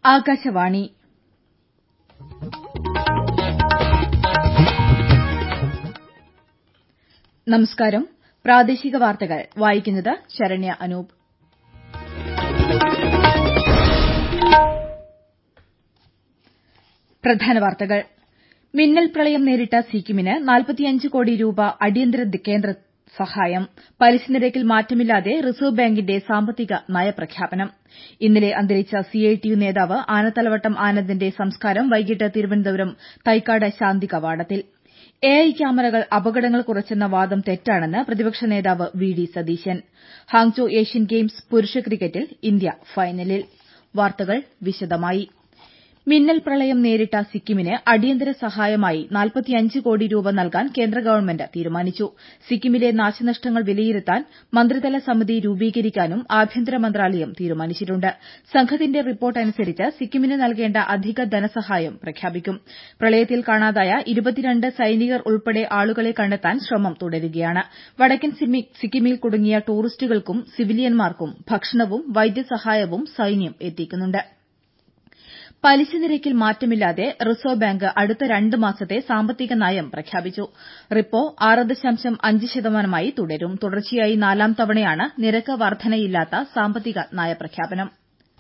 ആകാശവാണി നമസ്കാരം പ്രാദേശിക വാർത്തകൾ വായിക്കുന്നത് ശരണ്യ അനൂപ് പ്രധാന വാർത്തകൾ മിന്നൽ പ്രളയം നേരിട്ട സിക്കിമിന് കോടി രൂപ അടിയന്തര കേന്ദ്ര സഹായം പലിശ നിരക്കിൽ മാറ്റമില്ലാതെ റിസർവ് ബാങ്കിന്റെ സാമ്പത്തിക നയപ്രഖ്യാപനം ഇന്നലെ അന്തരിച്ച സിഐടിയു നേതാവ് ആനത്തലവട്ടം ആനന്ദിന്റെ സംസ്കാരം വൈകിട്ട് തിരുവനന്തപുരം തൈക്കാട് ശാന്തി കവാടത്തിൽ എഐ ക്യാമറകൾ അപകടങ്ങൾ കുറച്ചെന്ന വാദം തെറ്റാണെന്ന് പ്രതിപക്ഷ നേതാവ് V D Satheesan Hangzhou Asian games പുരുഷ ക്രിക്കറ്റിൽ ഇന്ത്യ ഫൈനലിൽ വാർത്തകൾ വിശദമായി മിന്നൽ പ്രളയം നേരിട്ട സിക്കിമിന് അടിയന്തര സഹായമായി കോടി രൂപ നൽകാൻ കേന്ദ്ര ഗവൺമെന്റ് തീരുമാനിച്ചു സിക്കിമിലെ നാശനഷ്ടങ്ങൾ വിലയിരുത്താൻ മന്ത്രിതല സമിതി രൂപീകരിക്കാനും ആഭ്യന്തര മന്ത്രാലയം തീരുമാനിച്ചിട്ടുണ്ട് സംഘത്തിന്റെ റിപ്പോർട്ട് അനുസരിച്ച് സിക്കിമിന് നൽകേണ്ട അധിക ധനസഹായം പ്രഖ്യാപിക്കും പ്രളയത്തിൽ കാണാതായ സൈനികർ ഉൾപ്പെടെ ആളുകളെ കണ്ടെത്താൻ ശ്രമം തുടരുകയാണ് വടക്കൻ സിക്കിമിൽ കുടുങ്ങിയ ടൂറിസ്റ്റുകൾക്കും സിവിലിയന്മാർക്കും ഭക്ഷണവും വൈദ്യസഹായവും സൈന്യം എത്തിക്കുന്നുണ്ട് പലിശ നിരക്കിൽ മാറ്റമില്ലാതെ റിസർവ് ബാങ്ക് അടുത്ത രണ്ട് മാസത്തെ സാമ്പത്തിക നയം പ്രഖ്യാപിച്ചു റിപ്പോ ആറ് ദശാംശം അഞ്ച് ശതമാനമായി തുടരും തുടർച്ചയായി നാലാം തവണയാണ് നിരക്ക് വർധനയില്ലാത്ത സാമ്പത്തിക നയപ്രഖ്യാപനം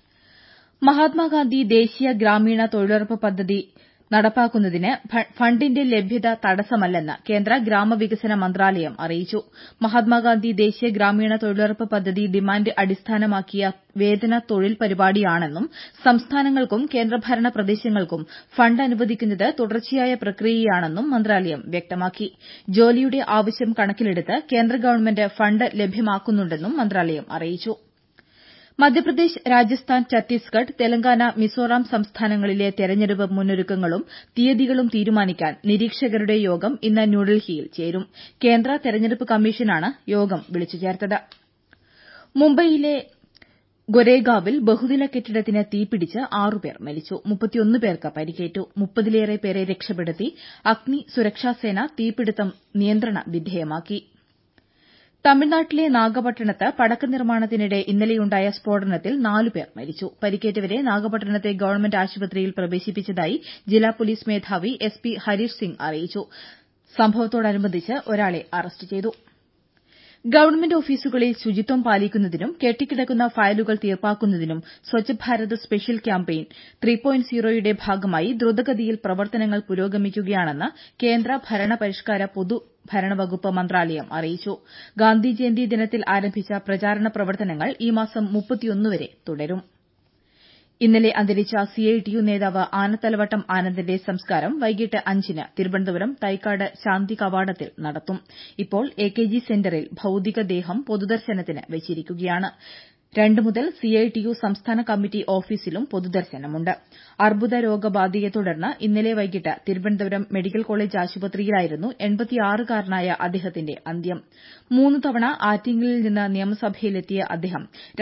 മഹാത്മാഗാന്ധി ദേശീയ ഗ്രാമീണ തൊഴിലുറപ്പ് പദ്ധതി നടപ്പാക്കുന്നതിന് ഫണ്ടിന്റെ ലഭ്യത തടസ്സമല്ലെന്ന് കേന്ദ്ര ഗ്രാമവികസന മന്ത്രാലയം അറിയിച്ചു മഹാത്മാഗാന്ധി ദേശീയ ഗ്രാമീണ തൊഴിലുറപ്പ് പദ്ധതി ഡിമാന്റ് അടിസ്ഥാനമാക്കിയ വേതന തൊഴിൽ പരിപാടിയാണെന്നും സംസ്ഥാനങ്ങൾക്കും കേന്ദ്രഭരണ പ്രദേശങ്ങൾക്കും ഫണ്ട് അനുവദിക്കുന്നത് തുടർച്ചയായ പ്രക്രിയയാണെന്നും മന്ത്രാലയം വ്യക്തമാക്കി ജോലിയുടെ ആവശ്യം കണക്കിലെടുത്ത് കേന്ദ്ര ഗവൺമെന്റ് ഫണ്ട് ലഭ്യമാക്കുന്നുണ്ടെന്നും മന്ത്രാലയം അറിയിച്ചു മധ്യപ്രദേശ് രാജസ്ഥാൻ ഛത്തീസ്ഗഡ് തെലങ്കാന മിസോറാം സംസ്ഥാനങ്ങളിലെ തെരഞ്ഞെടുപ്പ് മുന്നൊരുക്കങ്ങളും തീയതികളും തീരുമാനിക്കാൻ നിരീക്ഷകരുടെ യോഗം ഇന്ന് ന്യൂഡൽഹിയിൽ ചേരും കേന്ദ്ര തെരഞ്ഞെടുപ്പ് കമ്മീഷനാണ് യോഗം വിളിച്ചു ചേർത്തത് മുംബൈയിലെ ഗൊരേഗാവിൽ ബഹുനില കെട്ടിടത്തിന് തീപിടിച്ച് ആറുപേർ മരിച്ചു പേർക്ക് പരിക്കേറ്റു മുപ്പതിലേറെ പേരെ രക്ഷപ്പെടുത്തി അഗ്നി സുരക്ഷാസേന തീപിടുത്തം നിയന്ത്രണ വിധേയമാക്കി തമിഴ്നാട്ടിലെ നാഗപട്ടണത്ത് പടക്ക നിർമ്മാണത്തിനിടെ ഇന്നലെയുണ്ടായ സ്ഫോടനത്തിൽ നാലുപേർ മരിച്ചു പരിക്കേറ്റവരെ നാഗപട്ടണത്തെ ഗവൺമെന്റ് ആശുപത്രിയിൽ പ്രവേശിപ്പിച്ചതായി ജില്ലാ പോലീസ് മേധാവി എസ് പി ഹരീഷ് സിംഗ് അറിയിച്ചു സംഭവത്തോടനുബന്ധിച്ച് ഒരാളെ അറസ്റ്റ് ചെയ്തു ഗവൺമെന്റ് ഓഫീസുകളിൽ ശുചിത്വം പാലിക്കുന്നതിനും കെട്ടിക്കിടക്കുന്ന ഫയലുകൾ തീർപ്പാക്കുന്നതിനും Swachh Bharat special campaign three point സീറോയുടെ ഭാഗമായി ദ്രുതഗതിയിൽ പ്രവർത്തനങ്ങൾ പുരോഗമിക്കുകയാണെന്ന് കേന്ദ്ര ഭരണപരിഷ്കാര പൊതുഭരണ വകുപ്പ് മന്ത്രാലയം അറിയിച്ചു ഗാന്ധി ജയന്തി ദിനത്തിൽ ആരംഭിച്ച പ്രചാരണ പ്രവർത്തനങ്ങൾ ഈ മാസം വരെ തുടരും ഇന്നലെ അന്തരിച്ച സിഐടിയു നേതാവ് ആനത്തലവട്ടം ആനന്ദിന്റെ സംസ്കാരം വൈകിട്ട് അഞ്ചിന് തിരുവനന്തപുരം തൈക്കാട് ശാന്തി കവാടത്തിൽ നടത്തും ഇപ്പോൾ എകെജി സെന്ററിൽ ഭൌതികദേഹം പൊതുദർശനത്തിന് വച്ചിരിക്കുകയാണ് രണ്ട് മുതൽ സിഐടിയു സംസ്ഥാന കമ്മിറ്റി ഓഫീസിലും പൊതുദർശനമുണ്ട് അർബുദ രോഗബാധയെ തുടർന്ന് ഇന്നലെ വൈകിട്ട് തിരുവനന്തപുരം മെഡിക്കൽ കോളേജ് ആശുപത്രിയിലായിരുന്നു കാരനായ അദ്ദേഹത്തിന്റെ അന്ത്യം മൂന്ന് തവണ ആറ്റിങ്ങലിൽ നിന്ന് നിയമസഭയിലെത്തിയ അദ്ദേഹം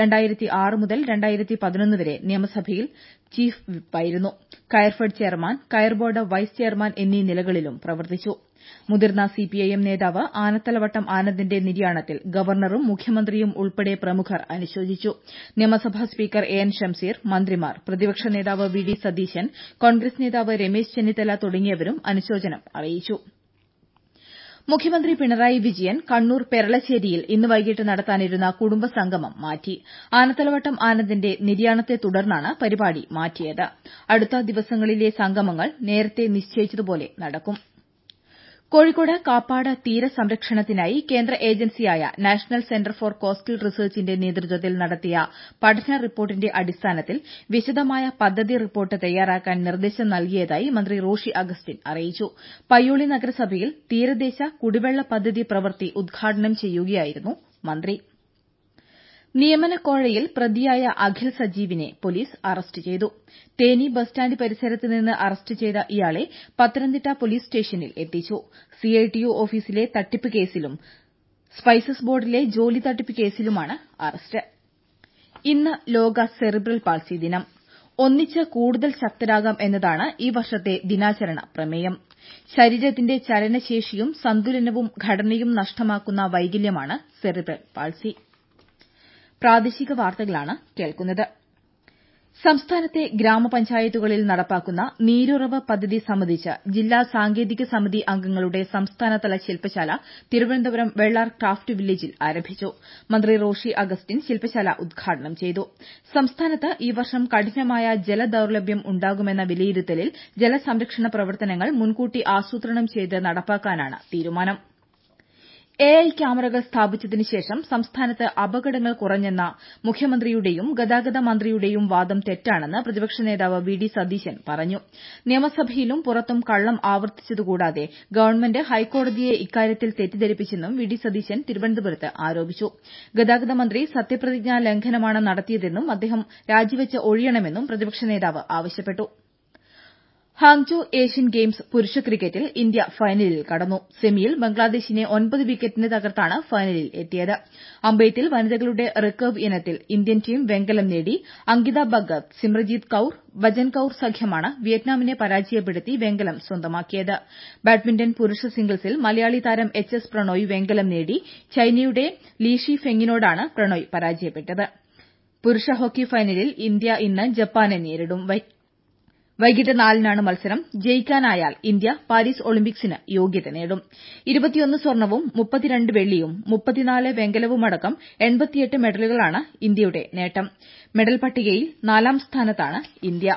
മുതൽ വരെ നിയമസഭയിൽ ചീഫ് വിപ്പായിരുന്നു Coirfed chairman coir board vice chairman എന്നീ നിലകളിലും പ്രവർത്തിച്ചു മുതിർന്ന സിപിഐഎം നേതാവ് ആനത്തലവട്ടം ആനന്ദിന്റെ നിര്യാണത്തിൽ ഗവർണറും മുഖ്യമന്ത്രിയും ഉൾപ്പെടെ പ്രമുഖർ അനുശോചിച്ചു നിയമസഭാ സ്പീക്കർ എ എൻ ഷംസീർ മന്ത്രിമാർ പ്രതിപക്ഷ നേതാവ് വി ഡി സതീശൻ കോൺഗ്രസ് നേതാവ് രമേശ് ചെന്നിത്തല തുടങ്ങിയവരും അനുശോചനം അറിയിച്ചു മുഖ്യമന്ത്രി പിണറായി വിജയൻ കണ്ണൂർ പെരളശ്ശേരിയിൽ ഇന്ന് വൈകിട്ട് നടത്താനിരുന്ന കുടുംബസംഗമം മാറ്റി ആനത്തലവട്ടം ആനന്ദിന്റെ നിര്യാണത്തെ തുടർന്നാണ് പരിപാടി മാറ്റിയത് അടുത്ത ദിവസങ്ങളിലെ സംഗമങ്ങൾ നേരത്തെ നിശ്ചയിച്ചതുപോലെ നടക്കും കോഴിക്കോട് കാപ്പാട് തീരസംരക്ഷണത്തിനായി കേന്ദ്ര ഏജൻസിയായ നാഷണൽ സെന്റർ ഫോർ കോസ്റ്റൽ റിസർച്ചിന്റെ നേതൃത്വത്തിൽ നടത്തിയ പഠന റിപ്പോർട്ടിന്റെ അടിസ്ഥാനത്തിൽ വിശദമായ പദ്ധതി റിപ്പോർട്ട് തയ്യാറാക്കാൻ നിർദ്ദേശം നൽകിയതായി മന്ത്രി റോഷി അഗസ്റ്റിൻ അറിയിച്ചു പയ്യോളി നഗരസഭയിൽ തീരദേശ കുടിവെള്ള പദ്ധതി പ്രവൃത്തി ഉദ്ഘാടനം ചെയ്യുകയായിരുന്നു മന്ത്രി നിയമനക്കോഴയിൽ പ്രതിയായ അഖിൽ സജീവിനെ പോലീസ് അറസ്റ്റ് ചെയ്തു തേനി ബസ് സ്റ്റാൻഡ് പരിസരത്ത് നിന്ന് അറസ്റ്റ് ചെയ്ത ഇയാളെ പത്തനംതിട്ട പോലീസ് സ്റ്റേഷനിൽ എത്തിച്ചു സിഐടിയു ഓഫീസിലെ തട്ടിപ്പ് കേസിലും സ്പൈസസ് ബോർഡിലെ ജോലി തട്ടിപ്പ് കേസിലുമാണ് അറസ്റ്റ് ഇന്ന് ലോക സെറിബ്രൽ പാൾസി ദിനം ഒന്നിച്ച് കൂടുതൽ ശക്തരാകാം എന്നതാണ് ഈ വർഷത്തെ ദിനാചരണ പ്രമേയം ശരീരത്തിന്റെ ചലനശേഷിയും സന്തുലനവും ഘടനയും നഷ്ടമാക്കുന്ന വൈകല്യമാണ് സെറിബ്രൽ പാൾസി സംസ്ഥാനത്തെ ഗ്രാമപഞ്ചായത്തുകളിൽ നടപ്പാക്കുന്ന നീരുറവ് പദ്ധതി സംബന്ധിച്ച് ജില്ലാ സാങ്കേതിക സമിതി അംഗങ്ങളുടെ സംസ്ഥാനതല ശില്പശാല തിരുവനന്തപുരം വെള്ളാർ ക്രാഫ്റ്റ് വില്ലേജിൽ ആരംഭിച്ചു മന്ത്രി റോഷി അഗസ്റ്റിൻ ശില്പശാല ഉദ്ഘാടനം ചെയ്തു സംസ്ഥാനത്ത് ഈ വർഷം കഠിനമായ ജലദൌർലഭ്യം ഉണ്ടാകുമെന്ന വിലയിരുത്തലിൽ ജലസംരക്ഷണ പ്രവർത്തനങ്ങൾ മുൻകൂട്ടി ആസൂത്രണം ചെയ്ത് നടപ്പാക്കാനാണ് തീരുമാനം എഐ ക്യാമറകൾ സ്ഥാപിച്ചതിന് ശേഷം സംസ്ഥാനത്ത് അപകടങ്ങൾ കുറഞ്ഞെന്ന മുഖ്യമന്ത്രിയുടെയും ഗതാഗത മന്ത്രിയുടെയും വാദം തെറ്റാണെന്ന് പ്രതിപക്ഷ നേതാവ് വി ഡി സതീശൻ പറഞ്ഞു നിയമസഭയിലും പുറത്തും കള്ളം ആവർത്തിച്ചതുകൂടാതെ ഗവൺമെന്റ് ഹൈക്കോടതിയെ ഇക്കാര്യത്തിൽ തെറ്റിദ്ധരിപ്പിച്ചെന്നും വി ഡി സതീശൻ തിരുവനന്തപുരത്ത് ആരോപിച്ചു ഗതാഗത മന്ത്രി സത്യപ്രതിജ്ഞാ ലംഘനമാണ് നടത്തിയതെന്നും അദ്ദേഹം രാജിവച്ച് ഒഴിയണമെന്നും പ്രതിപക്ഷ നേതാവ് ആവശ്യപ്പെട്ടു ഹാങ്ജോ ഏഷ്യൻ ഗെയിംസ് പുരുഷ ക്രിക്കറ്റിൽ ഇന്ത്യ ഫൈനലിൽ കടന്നു സെമിയിൽ ബംഗ്ലാദേശിനെ ഒൻപത് വിക്കറ്റിന് തകർത്താണ് ഫൈനലിൽ എത്തിയത് അമ്പെയ്ത്തിൽ വനിതകളുടെ റിക്കർവ് ഇനത്തിൽ ഇന്ത്യൻ ടീം വെങ്കലം നേടി അങ്കിത ഭഗത് സിമ്രജീത് കൌർ വജൻ കൌർ സഖ്യമാണ് വിയറ്റ്നാമിനെ പരാജയപ്പെടുത്തി വെങ്കലം സ്വന്തമാക്കിയത് ബാഡ്മിന്റൺ പുരുഷ സിംഗിൾസിൽ മലയാളി താരം എച്ച് എസ് പ്രണോയ് വെങ്കലം നേടി ചൈനയുടെ ലീഷി ഫെങ്ങിനോടാണ് പ്രണോയ് പരാജയപ്പെട്ടത് പുരുഷ ഹോക്കി ഫൈനലിൽ ഇന്ത്യ ഇന്ന് ജപ്പാനെ നേരിടും വൈകിട്ട് നാലിനാണ് മത്സരം ജയിക്കാനായാൽ ഇന്ത്യ പാരീസ് ഒളിമ്പിക്സിന് യോഗ്യത നേടും സ്വർണവും മുപ്പത്തിരണ്ട് വെള്ളിയും മുപ്പത്തിനാല് വെങ്കലവുമടക്കം എൺപത്തിയെട്ട് മെഡലുകളാണ് ഇന്ത്യയുടെ നേട്ടം മെഡൽ പട്ടികയിൽ നാലാം സ്ഥാനത്താണ് ഇന്ത്യ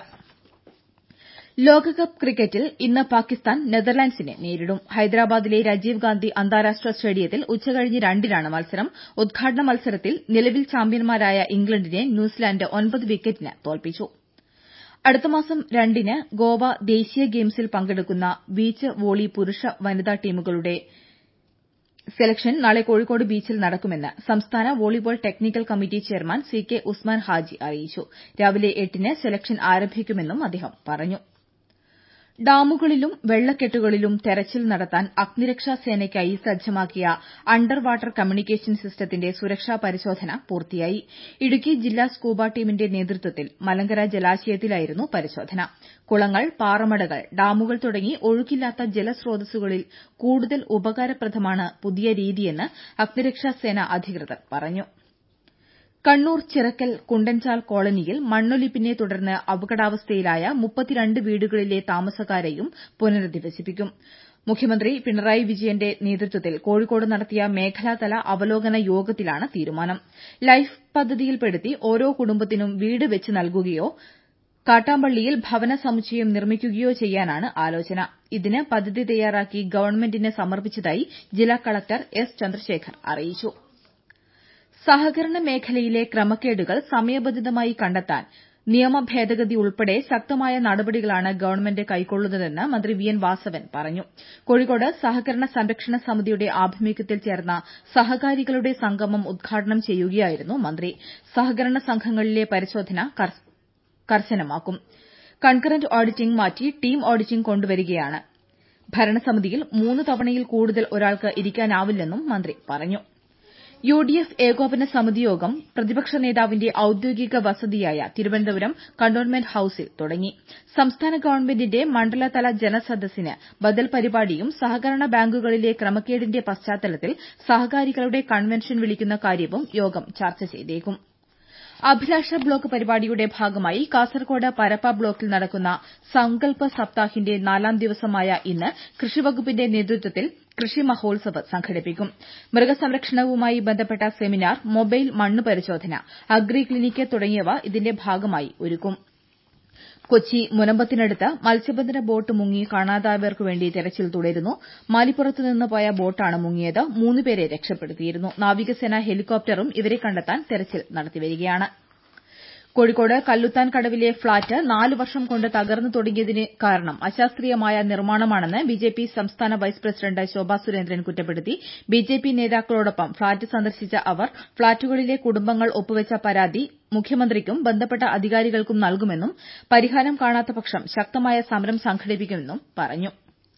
ലോകകപ്പ് ക്രിക്കറ്റിൽ ഇന്ന് പാകിസ്ഥാൻ നെതർലാൻഡ്സിനെ നേരിടും ഹൈദരാബാദിലെ രാജീവ് ഗാന്ധി അന്താരാഷ്ട്ര സ്റ്റേഡിയത്തിൽ ഉച്ചകഴിഞ്ഞ് രണ്ടിനാണ് മത്സരം ഉദ്ഘാടന മത്സരത്തിൽ നിലവിൽ ചാമ്പ്യന്മാരായ ഇംഗ്ലണ്ടിനെ ന്യൂസിലാന്റ് ഒൻപത് വിക്കറ്റിന് തോൽപ്പിച്ചു അടുത്ത മാസം രണ്ടിന് ഗോവ ദേശീയ ഗെയിംസിൽ പങ്കെടുക്കുന്ന ബീച്ച് വോളി പുരുഷ വനിതാ ടീമുകളുടെ സെലക്ഷൻ നാളെ കോഴിക്കോട് ബീച്ചിൽ നടക്കുമെന്ന് സംസ്ഥാന volleyball technical committee chairman C K Usman Haji അറിയിച്ചു രാവിലെ എട്ടിന് സെലക്ഷൻ ആരംഭിക്കുമെന്നും അദ്ദേഹം പറഞ്ഞു ഡാമുകളിലും വെള്ളക്കെട്ടുകളിലും തെരച്ചിൽ നടത്താൻ അഗ്നിരക്ഷാ സേനയ്ക്കായി സജ്ജമാക്കിയ അണ്ടർ വാട്ടർ കമ്മ്യൂണിക്കേഷൻ സിസ്റ്റത്തിന്റെ സുരക്ഷാ പരിശോധന പൂർത്തിയായി ഇടുക്കി ജില്ലാ സ്കൂബ ടീമിന്റെ നേതൃത്വത്തിൽ മലങ്കര ജലാശയത്തിലായിരുന്നു പരിശോധന കുളങ്ങൾ പാറമടകൾ ഡാമുകൾ തുടങ്ങി ഒഴുക്കില്ലാത്ത ജലസ്രോതസ്സുകളിൽ കൂടുതൽ ഉപകാരപ്രദമാണ് പുതിയ രീതിയെന്ന് അഗ്നിരക്ഷാ സേന അധികൃതർ പറഞ്ഞു കണ്ണൂർ ചിറക്കൽ കുണ്ടൻചാൽ കോളനിയിൽ മണ്ണൊലിപ്പിനെ തുടർന്ന് അപകടാവസ്ഥയിലായ മുപ്പത്തിരണ്ട് വീടുകളിലെ താമസക്കാരെയും പുനരധിവസിപ്പിക്കും മുഖ്യമന്ത്രി പിണറായി വിജയന്റെ നേതൃത്വത്തിൽ കോഴിക്കോട് നടത്തിയ മേഖലാതല അവലോകന യോഗത്തിലാണ് തീരുമാനം ലൈഫ് പദ്ധതിയിൽപ്പെടുത്തി ഓരോ കുടുംബത്തിനും വീട് വെച്ച് നൽകുകയോ കാട്ടാമ്പള്ളിയിൽ ഭവന സമുച്ചയം നിർമ്മിക്കുകയോ ചെയ്യാനാണ് ആലോചന ഇതിന് പദ്ധതി തയ്യാറാക്കി ഗവൺമെന്റിന് സമർപ്പിച്ചതായി ജില്ലാ കളക്ടർ എസ് ചന്ദ്രശേഖർ അറിയിച്ചു സഹകരണ മേഖലയിലെ ക്രമക്കേടുകൾ സമയബന്ധിതമായി കണ്ടെത്താൻ നിയമ ഭേദഗതി ഉൾപ്പെടെ ശക്തമായ നടപടികളാണ് ഗവൺമെന്റ് കൈക്കൊള്ളുന്നതെന്ന് മന്ത്രി വി എൻ വാസവൻ പറഞ്ഞു കോഴിക്കോട് സഹകരണ സംരക്ഷണ സമിതിയുടെ ആഭിമുഖ്യത്തിൽ ചേർന്ന സഹകാരികളുടെ സംഗമം ഉദ്ഘാടനം ചെയ്യുകയായിരുന്നു മന്ത്രി സഹകരണ സംഘങ്ങളിലെ പരിശോധന കർശനമാക്കും കൺകറന്റ് ഓഡിറ്റിംഗ് മാറ്റി ടീം ഓഡിറ്റിംഗ് കൊണ്ടുവരികയാണ് ഭരണസമിതിയിൽ മൂന്ന് തവണയിൽ കൂടുതൽ ഒരാൾക്ക് ഇരിക്കാനാവില്ലെന്നും മന്ത്രി പറഞ്ഞു യു ഡി എഫ് ഏകോപന സമിതി യോഗം പ്രതിപക്ഷ നേതാവിന്റെ ഔദ്യോഗിക വസതിയായ തിരുവനന്തപുരം കന്റോൺമെന്റ് ഹൌസിൽ തുടങ്ങി സംസ്ഥാന ഗവൺമെന്റിന്റെ മണ്ഡലതല ജനസദസ്സിന് ബദൽ പരിപാടിയും സഹകരണ ബാങ്കുകളിലെ ക്രമക്കേടിന്റെ പശ്ചാത്തലത്തിൽ സഹകാരികളുടെ കൺവെൻഷൻ വിളിക്കുന്ന കാര്യവും യോഗം ചർച്ച ചെയ്തേക്കും അഭിലാഷ ബ്ലോക്ക് പരിപാടിയുടെ ഭാഗമായി കാസർകോട് പരപ്പ ബ്ലോക്കിൽ നടക്കുന്ന സങ്കൽപ് സപ്താഹിന്റെ നാലാം ദിവസമായ ഇന്ന് കൃഷിവകുപ്പിന്റെ നേതൃത്വത്തിൽ കൃഷി മഹോത്സവ് സംഘടിപ്പിക്കും മൃഗസംരക്ഷണവുമായി ബന്ധപ്പെട്ട സെമിനാർ മൊബൈൽ മണ്ണ് പരിശോധന അഗ്രി ക്ലിനിക്ക് തുടങ്ങിയവ ഇതിന്റെ ഭാഗമായി ഒരുക്കും കൊച്ചി മുനമ്പത്തിനടുത്ത് മത്സ്യബന്ധന ബോട്ട് മുങ്ങി കാണാതായവർക്കു വേണ്ടി തെരച്ചിൽ തുടരുന്നു മാലിപ്പുറത്ത് നിന്ന് പോയ ബോട്ടാണ് മുങ്ങിയത് മൂന്ന് പേരെ രക്ഷപ്പെടുത്തിയിരുന്നു നാവികസേന ഹെലികോപ്റ്ററും ഇവരെ കണ്ടെത്താൻ തെരച്ചിൽ നടത്തിവരികയാണ് കോഴിക്കോട് കല്ലുത്താൻ കടവിലെ ഫ്ളാറ്റ് നാല് വർഷം കൊണ്ട് തകർന്നു തുടങ്ങിയതിന് കാരണം അശാസ്ത്രീയമായ നിർമ്മാണമാണെന്ന് ബിജെപി സംസ്ഥാന വൈസ് പ്രസിഡന്റ് ശോഭാ സുരേന്ദ്രൻ കുറ്റപ്പെടുത്തി ബിജെപി നേതാക്കളോടൊപ്പം ഫ്ളാറ്റ് സന്ദർശിച്ച അവർ ഫ്ളാറ്റുകളിലെ കുടുംബങ്ങൾ ഒപ്പുവച്ച പരാതി മുഖ്യമന്ത്രിക്കും ബന്ധപ്പെട്ട അധികാരികൾക്കും നൽകുമെന്നും പരിഹാരം കാണാത്ത പക്ഷം ശക്തമായ സമരം സംഘടിപ്പിക്കുമെന്നും പറഞ്ഞു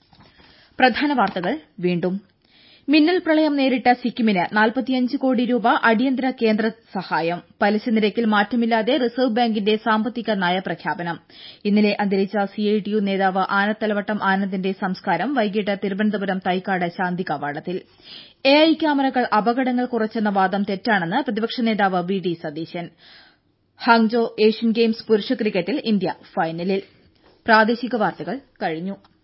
മിന്നൽ പ്രളയം നേരിട്ട സിക്കിമിന് കോടി രൂപ അടിയന്തര കേന്ദ്ര സഹായം പലിശ നിരക്കിൽ മാറ്റമില്ലാതെ റിസർവ് ബാങ്കിന്റെ സാമ്പത്തിക നയപ്രഖ്യാപനം ഇന്നലെ അന്തരിച്ച സിഐടിയു നേതാവ് ആനത്തലവട്ടം ആനന്ദന്റെ സംസ്കാരം വൈകിട്ട് തിരുവനന്തപുരം തൈക്കാട് ശാന്തി കവാടത്തിൽ എഐ ക്യാമറകൾ അപകടങ്ങൾ കുറച്ചെന്ന വാദം തെറ്റാണെന്ന് പ്രതിപക്ഷ നേതാവ് V D Satheesan Hangzhou Asian games പുരുഷ ക്രിക്കറ്റിൽ ഇന്ത്യ ഫൈനലിൽ പ്രാദേശിക വാർത്തകൾ കഴിഞ്ഞു